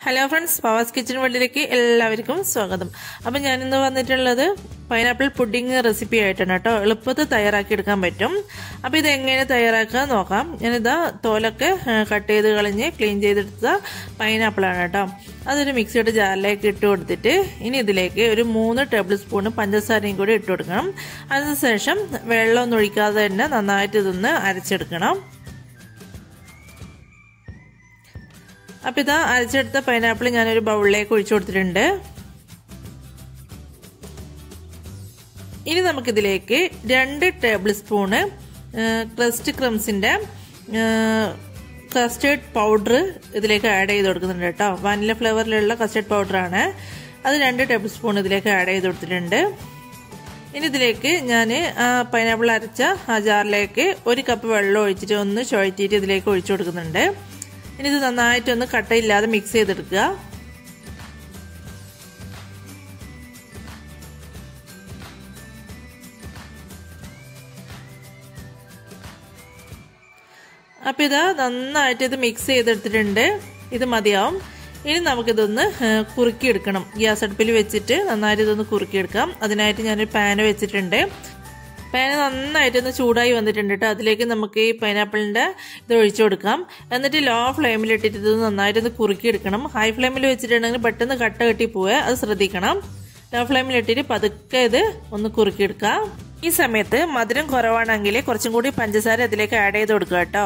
hello friends powers kitchen വേൾഡിലേക്ക് എല്ലാവർക്കും സ്വാഗതം അപ്പം ഞാനിന്ന് വന്നിട്ടുള്ളത് പൈനാപ്പിൾ പുഡിംഗ് റെസിപ്പി ആയിട്ടാണ് കേട്ടോ എളുപ്പത്തിൽ തയ്യാറാക്കി എടുക്കാൻ പറ്റും അപ്പം ഇത് എങ്ങനെ തയ്യാറാക്കുക നോക്കാം ഞാനിതാ തോലൊക്കെ കട്ട് ചെയ്ത് കളഞ്ഞ് ക്ലീൻ ചെയ്തെടുത്ത പൈനാപ്പിളാണ് കേട്ടോ അതൊരു മിക്സിയുടെ ജാറിലേക്ക് ഇട്ട് കൊടുത്തിട്ട് ഇനി ഇതിലേക്ക് ഒരു മൂന്ന് ടേബിൾ സ്പൂൺ പഞ്ചസാരയും കൂടി ഇട്ട് കൊടുക്കണം അതിനുശേഷം വെള്ളമൊന്നും ഒഴിക്കാതെ തന്നെ നന്നായിട്ട് ഇതൊന്ന് അരച്ചെടുക്കണം അപ്പം ഇതാ അരച്ചെടുത്ത പൈനാപ്പിൾ ഞാനൊരു ബൗളിലേക്ക് ഒഴിച്ചു കൊടുത്തിട്ടുണ്ട് ഇനി നമുക്കിതിലേക്ക് രണ്ട് ടേബിൾ സ്പൂണ് ക്രസ്റ്റ് ക്രംസിൻ്റെ കസ്റ്റേർഡ് പൗഡർ ഇതിലേക്ക് ആഡ് ചെയ്ത് കൊടുക്കുന്നുണ്ട് കേട്ടോ വാനില ഫ്ലേവറിലുള്ള കസ്റ്റേർഡ് പൗഡറാണ് അത് രണ്ട് ടേബിൾ സ്പൂൺ ഇതിലേക്ക് ആഡ് ചെയ്ത് കൊടുത്തിട്ടുണ്ട് ഇനി ഇതിലേക്ക് ഞാൻ ആ പൈനാപ്പിൾ അരച്ച ആ ജാറിലേക്ക് ഒരു കപ്പ് വെള്ളം ഒഴിച്ചിട്ട് ഒന്ന് ചുഴറ്റിയിട്ട് ഇതിലേക്ക് ഒഴിച്ചു കൊടുക്കുന്നുണ്ട് ഇനി ഇത് നന്നായിട്ടൊന്ന് കട്ടയില്ലാതെ മിക്സ് ചെയ്തെടുക്കുക അപ്പം ഇതാ നന്നായിട്ട് ഇത് മിക്സ് ചെയ്തെടുത്തിട്ടുണ്ട് ഇത് മതിയാവും ഇനി നമുക്കിതൊന്ന് കുറുക്കിയെടുക്കണം ഗ്യാസ് അടുപ്പിൽ വെച്ചിട്ട് നന്നായിട്ട് ഇതൊന്ന് കുറുക്കിയെടുക്കാം അതിനായിട്ട് ഞാനൊരു പാന് വെച്ചിട്ടുണ്ട് പാന് നന്നായിട്ടൊന്ന് ചൂടായി വന്നിട്ടുണ്ട് കേട്ടോ അതിലേക്ക് നമുക്ക് ഈ പൈനാപ്പിളിൻ്റെ ഇത് ഒഴിച്ചു കൊടുക്കാം എന്നിട്ട് ലോ ഫ്ലെയിമിൽ ഇട്ടിട്ട് ഇത് നന്നായിട്ടൊന്ന് കുറുക്കിയെടുക്കണം ഹൈ ഫ്ലെയിമിൽ വെച്ചിട്ടുണ്ടെങ്കിൽ പെട്ടെന്ന് കട്ട കെട്ടി പോവുക അത് ശ്രദ്ധിക്കണം ലോ ഫ്ലെയിമിൽ ഇട്ടിട്ട് പതുക്കെ ഇത് ഒന്ന് കുറുക്കിയെടുക്കാം ഈ സമയത്ത് മധുരം കുറവാണെങ്കിൽ കുറച്ചും കൂടി പഞ്ചസാര ഇതിലേക്ക് ആഡ് ചെയ്ത് കൊടുക്കുക കേട്ടോ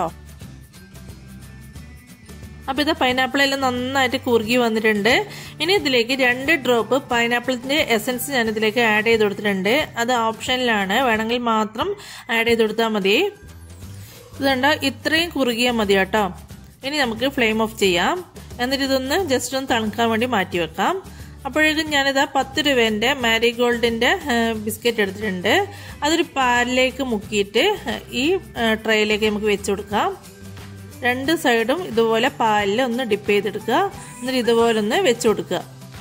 അപ്പോൾ ഇത് പൈനാപ്പിളെല്ലാം നന്നായിട്ട് കുറുകി വന്നിട്ടുണ്ട് ഇനി ഇതിലേക്ക് രണ്ട് ഡ്രോപ്പ് പൈനാപ്പിളിൻ്റെ എസൻസ് ഞാൻ ഇതിലേക്ക് ആഡ് ചെയ്ത് കൊടുത്തിട്ടുണ്ട് അത് ഓപ്ഷനിലാണ് വേണമെങ്കിൽ മാത്രം ആഡ് ചെയ്ത് കൊടുത്താൽ മതി ഇതുണ്ട് ഇത്രയും കുറുകിയാൽ മതി കേട്ടോ ഇനി നമുക്ക് ഫ്ലെയിം ഓഫ് ചെയ്യാം എന്നിട്ട് ഇതൊന്ന് ജസ്റ്റ് ഒന്ന് തണുക്കാൻ വേണ്ടി മാറ്റി വെക്കാം അപ്പോഴേക്കും ഞാനിതാ പത്ത് രൂപേൻ്റെ മാരിഗോൾഡിൻ്റെ ബിസ്ക്കറ്റ് എടുത്തിട്ടുണ്ട് അതൊരു പാലിലേക്ക് മുക്കിയിട്ട് ഈ ട്രേയിലേക്ക് നമുക്ക് വെച്ച് കൊടുക്കാം രണ്ട് സൈഡും ഇതുപോലെ പാലിൽ ഒന്ന് ഡിപ്പ് ചെയ്തെടുക്കുക എന്നിട്ട് ഇതുപോലെ ഒന്ന് വെച്ച് കൊടുക്കുക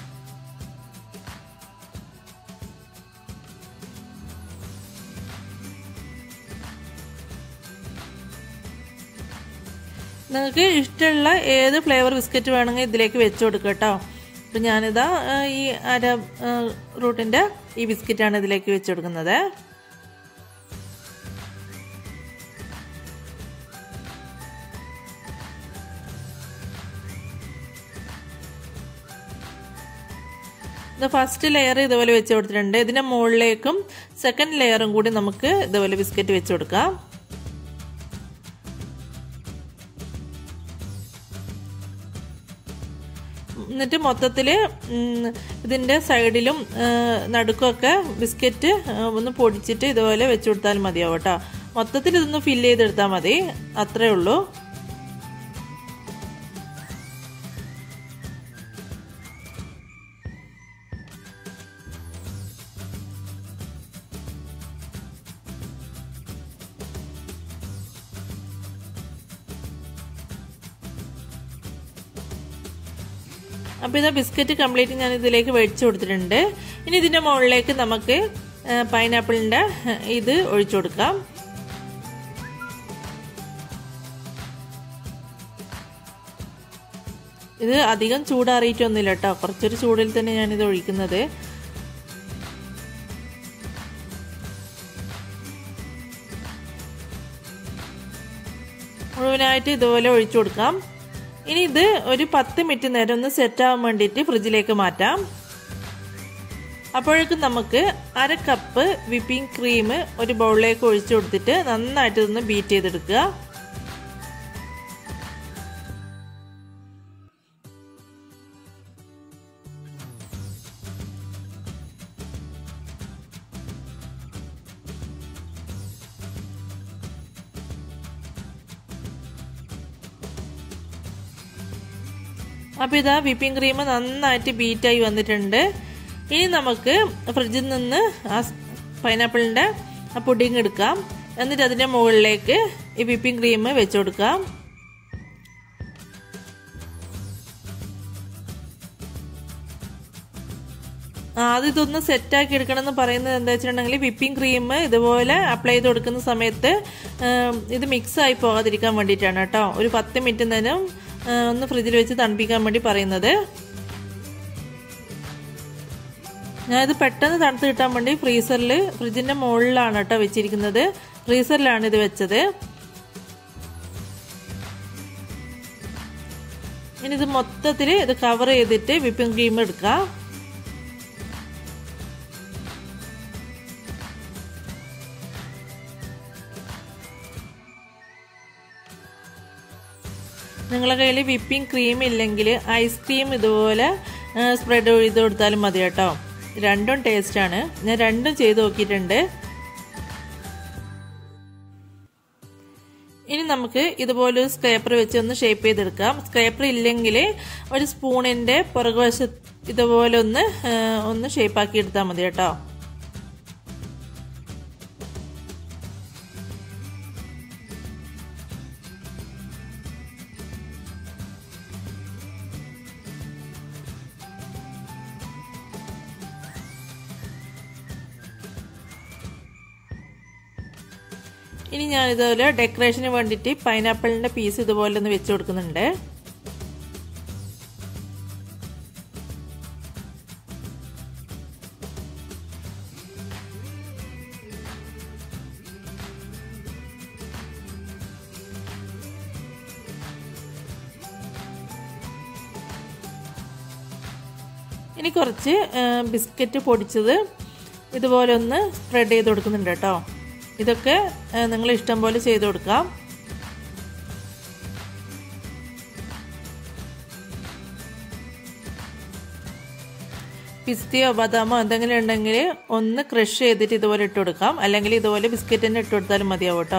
നിങ്ങൾക്ക് ഇഷ്ടമുള്ള ഏത് ഫ്ലേവർ ബിസ്ക്കറ്റ് വേണമെങ്കിൽ ഇതിലേക്ക് വെച്ച് കൊടുക്കുക കേട്ടോ അപ്പം ഞാനിതാ ഈ അര റൂട്ടിൻ്റെ ഈ ബിസ്ക്കറ്റാണ് ഇതിലേക്ക് വെച്ച് കൊടുക്കുന്നത് ഇത് ഫസ്റ്റ് ലെയർ ഇതുപോലെ വെച്ച് കൊടുത്തിട്ടുണ്ട് ഇതിൻ്റെ മുകളിലേക്കും സെക്കൻഡ് ലെയറും കൂടി നമുക്ക് ഇതുപോലെ ബിസ്ക്കറ്റ് വെച്ച് കൊടുക്കാം എന്നിട്ട് മൊത്തത്തിൽ ഇതിൻ്റെ സൈഡിലും നടുക്കൊക്കെ ബിസ്ക്കറ്റ് ഒന്ന് പൊടിച്ചിട്ട് ഇതുപോലെ വെച്ച് കൊടുത്താൽ മതിയാവും കേട്ടോ മൊത്തത്തിൽ ഇതൊന്ന് ഫില്ല് ചെയ്തെടുത്താൽ മതി അത്രേ ഉള്ളൂ അപ്പോൾ ഇതാ ബിസ്ക്കറ്റ് കംപ്ലീറ്റ് ഞാൻ ഇതിലേക്ക് വെച്ച് കൊടുത്തിട്ടുണ്ട് ഇനി ഇതിൻ്റെ മുകളിലേക്ക് നമുക്ക് പൈനാപ്പിളിൻ്റെ ഇത് ഒഴിച്ചു കൊടുക്കാം ഇത് അധികം ചൂടാറിയിട്ടൊന്നുമില്ല കേട്ടോ കുറച്ചൊരു ചൂടിൽ തന്നെ ഞാനിത് ഒഴിക്കുന്നത് മുഴുവനായിട്ട് ഇതുപോലെ ഒഴിച്ചു കൊടുക്കാം ഇനി ഇത് ഒരു പത്ത് മിനിറ്റ് നേരം ഒന്ന് സെറ്റ് ആവാൻ വേണ്ടിയിട്ട് ഫ്രിഡ്ജിലേക്ക് മാറ്റാം അപ്പോഴേക്കും നമുക്ക് അര കപ്പ് വിപ്പിംഗ് ക്രീം ഒരു ബൗളിലേക്ക് ഒഴിച്ചു കൊടുത്തിട്ട് നന്നായിട്ട് ഇതൊന്ന് ബീറ്റ് ചെയ്തെടുക്കുക അപ്പോൾ ഇതാ വിപ്പിംഗ് ക്രീം നന്നായിട്ട് ബീറ്റായി വന്നിട്ടുണ്ട് ഇനി നമുക്ക് ഫ്രിഡ്ജിൽ നിന്ന് ആ പൈനാപ്പിളിൻ്റെ ആ പുഡിങ് എടുക്കാം എന്നിട്ട് അതിൻ്റെ മുകളിലേക്ക് ഈ വിപ്പിംഗ് ക്രീം വെച്ച് കൊടുക്കാം ആദ്യം ഇതൊന്ന് സെറ്റാക്കി എടുക്കണം എന്ന് പറയുന്നത് എന്താ വെച്ചിട്ടുണ്ടെങ്കിൽ വിപ്പിംഗ് ക്രീം ഇതുപോലെ അപ്ലൈ ചെയ്ത് കൊടുക്കുന്ന സമയത്ത് ഇത് മിക്സ് ആയി പോകാതിരിക്കാൻ വേണ്ടിയിട്ടാണ് കേട്ടോ ഒരു പത്ത് മിനിറ്റ് നേരം ഒന്ന് ഫ്രിഡ്ജിൽ വെച്ച് തണുപ്പിക്കാൻ വേണ്ടി പറയുന്നത് ഞാനിത് പെട്ടെന്ന് തണുത്ത് കിട്ടാൻ വേണ്ടി ഫ്രീസറിൽ ഫ്രിഡ്ജിൻ്റെ മുകളിലാണ് കേട്ടോ വെച്ചിരിക്കുന്നത് ഫ്രീസറിലാണ് ഇത് വെച്ചത് ഇനി ഇത് മൊത്തത്തിൽ ഇത് കവർ ചെയ്തിട്ട് വിപ്പിംഗ് ക്രീം എടുക്കാം നിങ്ങളുടെ കയ്യിൽ വിപ്പിംഗ് ക്രീം ഇല്ലെങ്കിൽ ഐസ്ക്രീം ഇതുപോലെ സ്പ്രെഡ് ചെയ്ത് കൊടുത്താലും മതി കേട്ടോ രണ്ടും ടേസ്റ്റാണ് ഞാൻ രണ്ടും ചെയ്ത് നോക്കിയിട്ടുണ്ട് ഇനി നമുക്ക് ഇതുപോലെ ഒരു സ്ക്രേപ്പർ വെച്ച് ഒന്ന് ഷേപ്പ് ചെയ്തെടുക്കാം സ്ക്രേപ്പർ ഇല്ലെങ്കിൽ ഒരു സ്പൂണിൻ്റെ പുറകുവശ ഇതുപോലെ ഒന്ന് ഒന്ന് ഷേപ്പാക്കി എടുത്താൽ മതി കേട്ടോ ഇനി ഞാൻ ഇതുപോലെ ഡെക്കറേഷന് വേണ്ടിയിട്ട് പൈനാപ്പിളിൻ്റെ പീസ് ഇതുപോലെ ഒന്ന് വെച്ച് കൊടുക്കുന്നുണ്ട് ഇനി കുറച്ച് ബിസ്ക്കറ്റ് പൊടിച്ചത് ഇതുപോലെ ഒന്ന് സ്പ്രെഡ് ചെയ്ത് കൊടുക്കുന്നുണ്ട് കേട്ടോ ഇതൊക്കെ നിങ്ങൾ ഇഷ്ടം പോലെ ചെയ്ത് കൊടുക്കാം പിസ്തയോ ബദാമോ എന്തെങ്കിലും ഉണ്ടെങ്കിൽ ഒന്ന് ക്രഷ് ചെയ്തിട്ട് ഇതുപോലെ ഇട്ട് കൊടുക്കാം അല്ലെങ്കിൽ ഇതുപോലെ ബിസ്ക്കറ്റ് തന്നെ ഇട്ട് കൊടുത്താലും മതിയാവും കേട്ടോ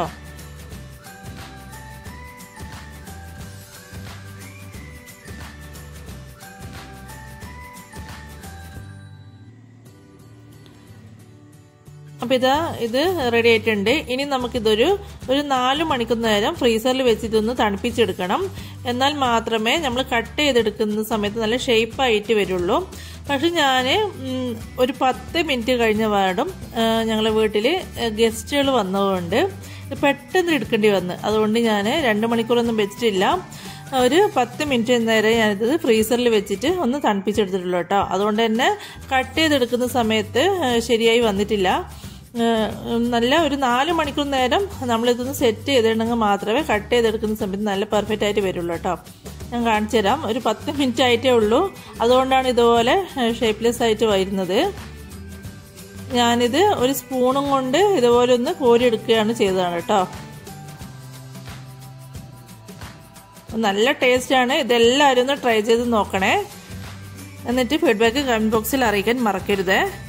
അപ്പോൾ ഇതാ ഇത് റെഡി ആയിട്ടുണ്ട് ഇനി നമുക്കിതൊരു ഒരു നാല് മണിക്കൂർ നേരം ഫ്രീസറിൽ വെച്ചിട്ടൊന്ന് തണുപ്പിച്ചെടുക്കണം എന്നാൽ മാത്രമേ നമ്മൾ കട്ട് ചെയ്തെടുക്കുന്ന സമയത്ത് നല്ല ഷേപ്പായിട്ട് വരുള്ളൂ പക്ഷെ ഞാൻ ഒരു പത്ത് മിനിറ്റ് കഴിഞ്ഞ പാടും ഞങ്ങളെ വീട്ടിൽ ഗസ്റ്റുകൾ വന്നതുകൊണ്ട് പെട്ടെന്ന് എടുക്കേണ്ടി വന്ന് അതുകൊണ്ട് ഞാൻ രണ്ട് മണിക്കൂറൊന്നും വെച്ചിട്ടില്ല ഒരു പത്ത് മിനിറ്റ് നേരം ഞാനിത് ഫ്രീസറിൽ വെച്ചിട്ട് ഒന്ന് തണുപ്പിച്ചെടുത്തിട്ടുള്ളൂ കേട്ടോ അതുകൊണ്ട് തന്നെ കട്ട് ചെയ്തെടുക്കുന്ന സമയത്ത് ശരിയായി വന്നിട്ടില്ല നല്ല ഒരു നാല് മണിക്കൂർ നേരം നമ്മളിതൊന്ന് സെറ്റ് ചെയ്തിട്ടുണ്ടെങ്കിൽ മാത്രമേ കട്ട് ചെയ്തെടുക്കുന്ന സമയത്ത് നല്ല പെർഫെക്റ്റ് ആയിട്ട് വരുള്ളൂ കേട്ടോ ഞാൻ കാണിച്ചു തരാം ഒരു പത്ത് മിനിറ്റ് ആയിട്ടേ ഉള്ളൂ അതുകൊണ്ടാണ് ഇതുപോലെ ഷേപ്പ്ലെസ് ആയിട്ട് വരുന്നത് ഞാനിത് ഒരു സ്പൂണും കൊണ്ട് ഇതുപോലെ ഒന്ന് കോരിയെടുക്കുകയാണ് ചെയ്തതാണ് കേട്ടോ നല്ല ടേസ്റ്റാണ് ഇതെല്ലാവരും ഒന്ന് ട്രൈ ചെയ്ത് നോക്കണേ എന്നിട്ട് ഫീഡ്ബാക്ക് കമൻറ്റ് ബോക്സിൽ അറിയിക്കാൻ മറക്കരുത്